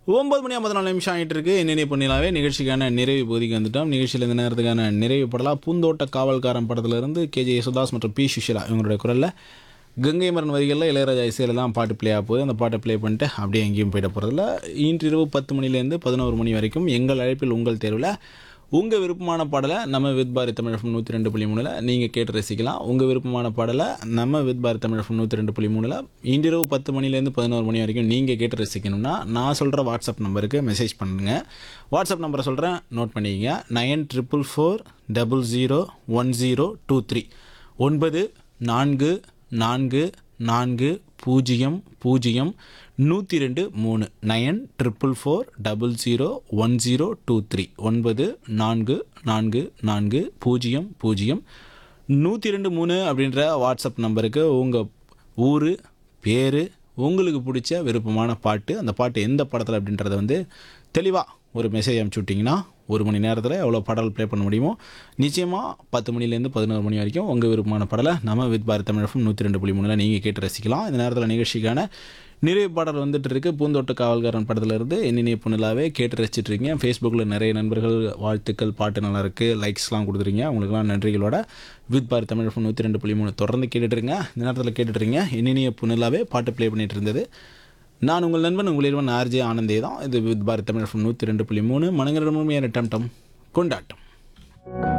ஒன்பது மணி ஐம்பது நாலு நிமிஷம் ஆகிட்டு இருக்கு என்னென்ன பண்ணிலாவே நிகழ்ச்சிக்கான நிறைவு பகுதிக்கு வந்துட்டோம் நிகழ்ச்சியில் இந்த நேரத்துக்கான நிறைவு படலாம் பூந்தோட்ட காவல்காரன் படத்துலேருந்து கேஜே யேசுதாஸ் மற்றும் பி சுஷிலா இவங்களுடைய குரலில் கங்கை மரன் வரிகளில் இளையராஜா இசையில் தான் பாட்டு ப்ளே ஆக போகுது அந்த பாட்டை ப்ளே பண்ணிட்டு அப்படியே எங்கேயும் போயிட போகிறதில்ல இன்றிரவு பத்து மணிலேருந்து பதினோரு மணி வரைக்கும் எங்கள் அழைப்பில் உங்கள் தேர்வில் உங்கள் விருப்பமான பாடலை நம்ம வித் பாரதி தமிழ் எஃப்எம் நூற்றி ரெண்டு புள்ளி மூணில் நீங்கள் கேட்டு ரசிக்கலாம் உங்கள் விருப்பமான பாடலை நம்ம வித் பாரதி தமிழ் எஃப்எம் நூற்றி ரெண்டு புள்ளி மூணில் இன்றிரவு பத்து மணிலேருந்து பதினோரு மணி வரைக்கும் நீங்கள் கேட்டு ரசிக்கணும்னா நான் சொல்கிற வாட்ஸ்அப் நம்பருக்கு மெசேஜ் பண்ணுங்கள் வாட்ஸ்அப் நம்பரை சொல்கிறேன் நோட் பண்ணிக்கங்க nine triple four double zero one zero two three ஒன்பது நான்கு நான்கு நான்கு பூஜ்ஜியம் பூஜ்ஜியம் நூற்றி ரெண்டு மூணு nine triple four double zero one zero two three ஒன்பது நான்கு நான்கு நான்கு பூஜ்ஜியம் பூஜ்ஜியம் நூற்றி ரெண்டு மூணு அப்படின்ற வாட்ஸ்அப் நம்பருக்கு உங்கள் ஊர் பேர் உங்களுக்கு பிடிச்ச விருப்பமான பாட்டு அந்த பாட்டு எந்த படத்தில் அப்படின்றத வந்து தெளிவாக ஒரு மெசேஜ் அனுப்பிச்சி விட்டிங்கன்னா ஒரு மணி நேரத்தில் எவ்வளோ பாடல் ப்ளே பண்ண முடியுமோ நிச்சயமாக பத்து மணிலேருந்து பதினோரு மணி வரைக்கும் உங்கள் விருப்பமான பாடலை நம்ம வித் பாரத் தமிழகம் நூற்றி ரெண்டு புள்ளி மூணில் நீங்கள் கேட்டு ரசிக்கலாம் இந்த நேரத்தில் நிகழ்ச்சிக்கான நிறைவு பாடல் வந்துட்டு இருக்கு பூந்தோட்ட காவல்காரன் படத்துலேருந்து என்னென்ன பொண்ணுலாவே கேட்டு ரசிச்சிட்டு இருக்கீங்க ஃபேஸ்புக்கில் நிறைய நண்பர்கள் வாழ்த்துக்கள் பாட்டு நல்லா இருக்குது லைக்ஸ்லாம் கொடுத்துருங்க அவங்களுக்குலாம் நன்றிகளோட வித் பாரத் தமிழ் நூற்றி ரெண்டு புள்ளி மூணு தொடர்ந்து கேட்டுட்டு இருங்க இந்த நேரத்தில் கேட்டுட்டு இருங்க என்னென்ன பொண்ணுலாவே பாட்டு ப்ளே பண்ணிட்டு இருந்தது நான் உங்கள் நண்பன் உங்கள் இருவன் ஆர்ஜே ஆனந்தே தான் இது வித் பாரத் தமிழ் நூற்றி ரெண்டு புள்ளி மூணு மனங்களிடமும் டம் டம் கொண்டாட்டம்